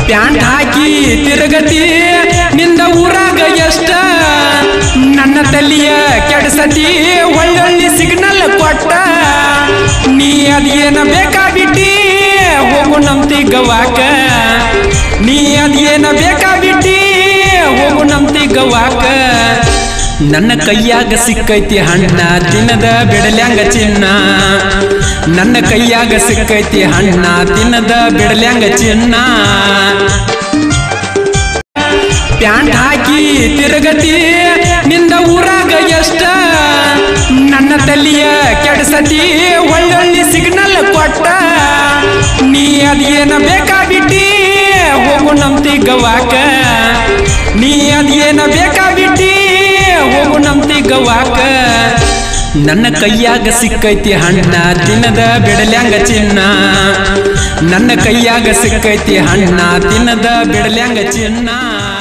pant ಹಾಕಿ ತಿರುಗತಿ ನಿಂದ ಊರಾಗ ಎಷ್ಟ ನನ್ನ ತಲಿಯ ಕೆಡಸತಿ ಒಳ್ಳೊಳ್ಳಿ ಸಿಗ್ನಲ್ ಕೊಟ್ಟ ನೀ ಅದೇನ ಬೇಕಾಬಿಟ್ಟಿ ಹೋಗು ನಮ್ತಿ ಗವಾಕ ನೀ ಅದೇನ ಬೇಕಾಬಿಟ್ಟಿ ಹೋಗು ನಮ್ತಿ ಗವಾಕ ನನ್ನ ಕೈಯಾಗ ಸಿಕ್ಕೈತಿ ಹಣ್ಣ ದಿನದ ಬಿಡಲ್ಯಾಂಗ ಚಿನ್ನ ನನ್ನ ಕೈಯಾಗ ಸಿಕ್ಕೈತಿ ಹಣ್ಣ ದಿನದ ಬಿಡಲ್ಯಾಂಗ ಚಿನ್ನ ಪ್ಯಾಂಟ್ ಹಾಕಿ ತಿರುಗತಿ ನಿಂದ ಊರಾಗ ಎಷ್ಟ ನನ್ನ ತಲಿಯ ಕೆಡಸತಿ ಒಳ್ಳೊಳ್ಳಿ ಸಿಗ್ನಲ್ ಕೊಟ್ಟ ನೀ ಅದೇನ ಬೇಕಾಬಿಟ್ಟಿ ಹೋಗು ನಮ್ತಿ ಗವಾಕ ನೀ ಅದೇನ ಬೇಕಾಬಿಟ್ಟಿ ಹೋಗು ನಮ್ತಿ ಗವಾಕ ನನ್ನ ಕೈಯಾಗ ಸಿಕ್ಕೈತಿ ಹಣ್ಣ ದಿನದ ಬಿಡಲ್ಯಾಂಗ ಚಿನ್ನ ನನ್ನ ಕೈಯಾಗ ಸಿಕ್ಕೈತಿ ಹಣ್ಣ ದಿನದ ಬಿಡಲ್ಯಾಂಗ ಚಿನ್ನ